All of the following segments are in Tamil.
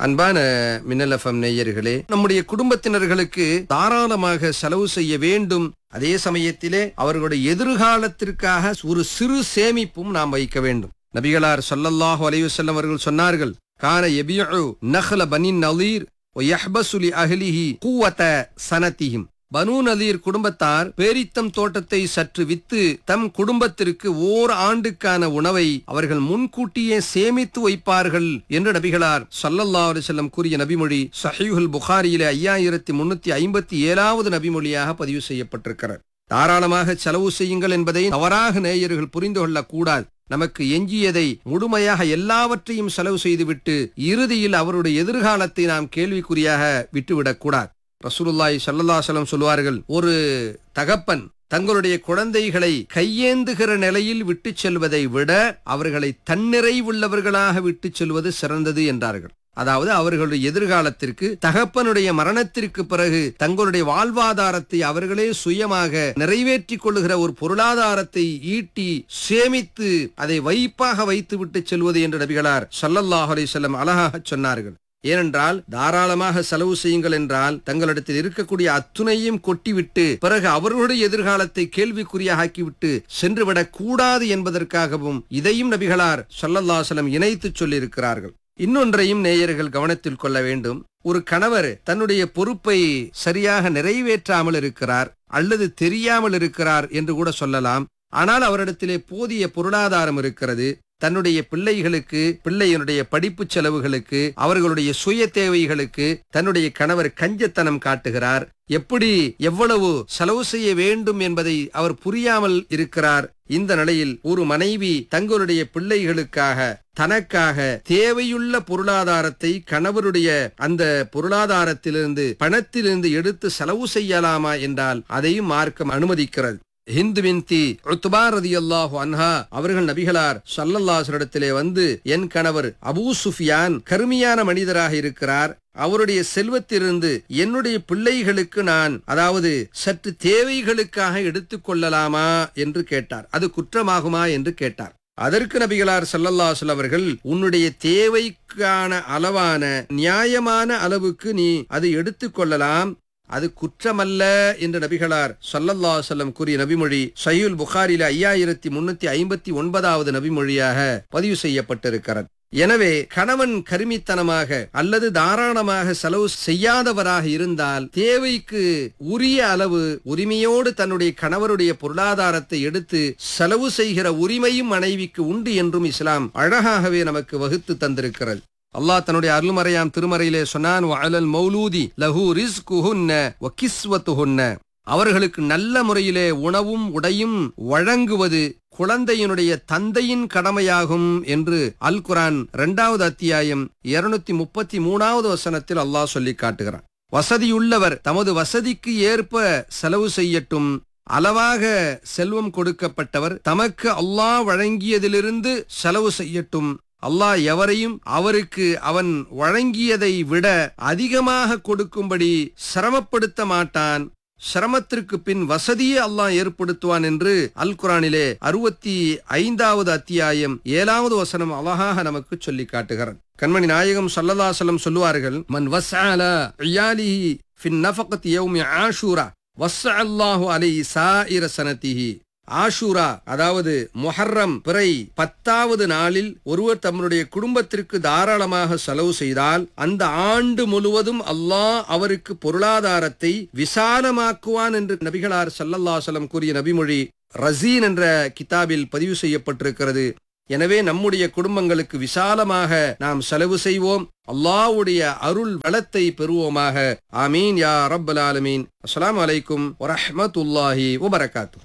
அன்பான மின்னல் எஃப்எம் நேயர்களே நம்முடைய குடும்பத்தினர்களுக்கு தாராளமாக செலவு செய்ய வேண்டும் அதே சமயத்திலே அவர்களுடைய எதிர்காலத்திற்காக ஒரு சிறு சேமிப்பும் நாம் வைக்க வேண்டும் நபிகளார் ஸல்லல்லாஹு அலைஹி வஸல்லம் அவர்கள் சொன்னார்கள் கான யபிஉ நஹ்ல பனின் நலீர் ويحبس لأهله قوة சனத்திஹிம் பனு நதீர் குடும்பத்தார் பேரித்தம் தோட்டத்தை சற்று வித்து தம் குடும்பத்திற்கு ஓர் ஆண்டுக்கான உணவை அவர்கள் முன்கூட்டியே சேமித்து வைப்பார்கள் என்று நபிகளார் ஸல்லல்லாஹு அலைஹி வஸல்லம் கூறிய நபிமொழி சஹீஹுல் புகாரியிலே ஐயாயிரத்தி முன்னூத்தி ஐம்பத்தி ஏழாவது நபிமொழியாக பதிவு செய்யப்பட்டிருக்கிறது தாராளமாக செலவு செய்யுங்கள் என்பதை தவறாக நேயர்கள் புரிந்து கொள்ளக்கூடாது நமக்கு எஞ்சியதை முழுமையாக எல்லாவற்றையும் செலவு செய்துவிட்டு இறுதியில் அவருடைய எதிர்காலத்தை நாம் கேள்விக்குறியாக விட்டுவிடக்கூடாது ரசூலுல்லாஹி ஸல்லல்லாஹு அலைஹி வஸல்லம் சொல்வார்கள் ஒரு தகப்பன் தங்களுடைய குழந்தைகளை கையேந்துகிற நிலையில் விட்டுச் செல்வதை விட அவர்களை தன்னிறைவுள்ளவர்களாக விட்டுச் செல்வது சிறந்தது என்றார்கள் அதாவது அவர்களுடைய எதிர்காலத்திற்கு தகப்பனுடைய மரணத்திற்கு பிறகு தங்களுடைய வாழ்வாதாரத்தை அவர்களே சுயமாக நிறைவேற்றிக் கொள்ளுகிற ஒரு பொருளாதாரத்தை ஈட்டி சேமித்து அதை வைப்பாக வைத்து விட்டு செல்வது என்று நபிகளார் ஸல்லல்லாஹு அலைஹி வஸல்லம் அழகாக சொன்னார்கள் ஏனென்றால் தாராளமாக செலவு செய்யுங்கள் என்றால் தங்களிடத்தில் இருக்கக்கூடிய அத்துணையும் கொட்டிவிட்டு பிறகு அவர்களுடைய எதிர்காலத்தை கேள்விக்குறியாக ஆக்கிவிட்டு சென்றுவிடக் கூடாது என்பதற்காகவும் இதையும் நபிகளார் ஸல்லல்லாஹு அலைஹி வஸல்லம் இணைத்து சொல்லியிருக்கிறார்கள் இன்னொன்றையும் நேயர்கள் கவனத்தில் கொள்ள வேண்டும் ஒரு கணவர் தன்னுடைய பொறுப்பை சரியாக நிறைவேற்றாமல் இருக்கிறார் அல்லது தெரியாமல் இருக்கிறார் என்று கூட சொல்லலாம் ஆனால் அவரிடத்திலே போதிய பொருளாதாரம் இருக்கிறது தன்னுடைய பிள்ளைகளுக்கு பிள்ளையினுடைய படிப்பு செலவுகளுக்கு அவர்களுடைய சுய தேவைகளுக்கு தன்னுடைய கணவர் கஞ்சத்தனம் காட்டுகிறார் எப்படி எவ்வளவு செலவு செய்ய வேண்டும் என்பதை அவர் புரியாமல் இருக்கிறார் இந்த நிலையில் ஒரு மனைவி தங்களுடைய பிள்ளைகளுக்காக தனக்காக தேவையுள்ள பொருளாதாரத்தை கணவருடைய அந்த பொருளாதாரத்திலிருந்து பணத்திலிருந்து எடுத்து செலவு செய்யலாமா என்றால் அதையும் மார்க்கம் அனுமதிக்கிறது ஹிந்து பின்தி உத்பா ரதியல்லாஹு அன்ஹா அவர்கள் நபிகளார் ஸல்லல்லாஹு வந்து என் கணவர் அபூ சுஃபியான் கருமையான மனிதராக இருக்கிறார் அவருடைய செல்வத்திலிருந்து என்னுடைய பிள்ளைகளுக்கு நான் அதாவது சற்று தேவைகளுக்காக எடுத்துக் கொள்ளலாமா என்று கேட்டார் அது குற்றமாகுமா என்று கேட்டார் அதற்கு நபிகளார் ஸல்லல்லாஹு அவர்கள் உன்னுடைய தேவைக்கான அளவான நியாயமான அளவுக்கு நீ அதை எடுத்துக்கொள்ளலாம் அது குற்றமல்ல என்று நபிகளார் ஸல்லல்லாஹு அலைஹி வஸல்லம் கூறிய நபிமொழி சஹீல் புகாரில ஐயாயிரத்தி முன்னூத்தி ஐம்பத்தி ஒன்பதாவது நபிமொழியாக பதிவு செய்யப்பட்டிருக்கிறது எனவே கணவன் கருமித்தனமாக அல்லது தாராளமாக செலவு செய்யாதவராக இருந்தால் தேவைக்கு உரிய அளவு உரிமையோடு தன்னுடைய கணவருடைய பொருளாதாரத்தை எடுத்து செலவு செய்கிற உரிமையும் மனைவிக்கு உண்டு என்றும் இஸ்லாம் அழகாகவே நமக்கு வகுத்து தந்திருக்கிறது அல்லாஹ் தன்னுடைய அருள்மறையாம் திருமறையிலே சொன்னான் வஅலல் மௌலூதி லஹு ரிஸ்குஹுன்ன வ கிஸ்வத்துஹுன்ன அவர்களுக்கு நல்ல முறையிலே உணவும் உடையும் வழங்குவது குழந்தையினுடைய தந்தையின் கடமையாகும் என்று அல் குரான் இரண்டாவது அத்தியாயம் இருநூத்தி முப்பத்தி மூணாவது வசனத்தில் அல்லாஹ் சொல்லி காட்டுகிறான் வசதியுள்ளவர் தமது வசதிக்கு ஏற்ப செலவு செய்யட்டும் அளவாக செல்வம் கொடுக்கப்பட்டவர் தமக்கு அல்லாஹ் வழங்கியதிலிருந்து செலவு செய்யட்டும் அல்லாஹ் எவரையும் அவருக்கு அவன் வழங்கியதை விட அதிகமாக கொடுக்கும்படி சிரமப்படுத்த மாட்டான் சிரமத்திற்கு பின் வசதியே அல்லாஹ் ஏற்படுத்துவான் என்று அல் குரானிலே அறுபத்தி ஐந்தாவது அத்தியாயம் ஏழாவது வசனம் அழகாக நமக்கு சொல்லி காட்டுகிறான் கண்மணி நாயகம் சல்லல்லாசலம் சொல்லுவார்கள் மன் வஸ்அல இயாலிஹி ஃபின் நஃபகத் யௌமி ஆஷூரா வஸ்ஸ அல்லாஹு அலை சாயிர சனத்திஹி ஆஷூரா அதாவது முஹர்ரம் பிறை பத்தாவது நாளில் ஒருவர் தம்முடைய குடும்பத்திற்கு தாராளமாக செலவு செய்தால் அந்த ஆண்டு முழுவதும் அல்லாஹ் அவருக்கு பொருளாதாரத்தை விசாலமாக்குவான் என்று நபிகளார் சல்லல்லாசலம் கூறிய நபிமொழி ரசீன் என்ற கிதாபில் பதிவு செய்யப்பட்டிருக்கிறது எனவே நம்முடைய குடும்பங்களுக்கு விசாலமாக நாம் செலவு செய்வோம் அல்லாஹ்வுடைய அருள் வளத்தை பெறுவோமாக ஆமீன் யா ரப்பல் ஆலமீன் அஸ்ஸலாமு அலைக்கும் வரஹ்மத்துல்லாஹி வபரகாத்து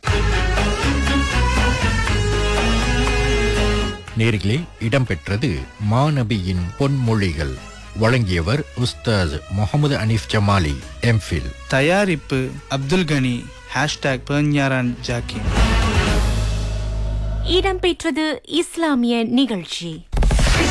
நேர்களே இடம்பெற்றது மாநபியின் பொன்மொழிகள் வழங்கியவர் உஸ்தாத் முகமது அனீஃப் ஜமாலி எம்ஃபில் தயாரிப்பு அப்துல் கனி ஹேஷ்டாக் பெர்ஞாரான் ஜாக்கின் இடம்பெற்றது இஸ்லாமிய நிகழ்ச்சி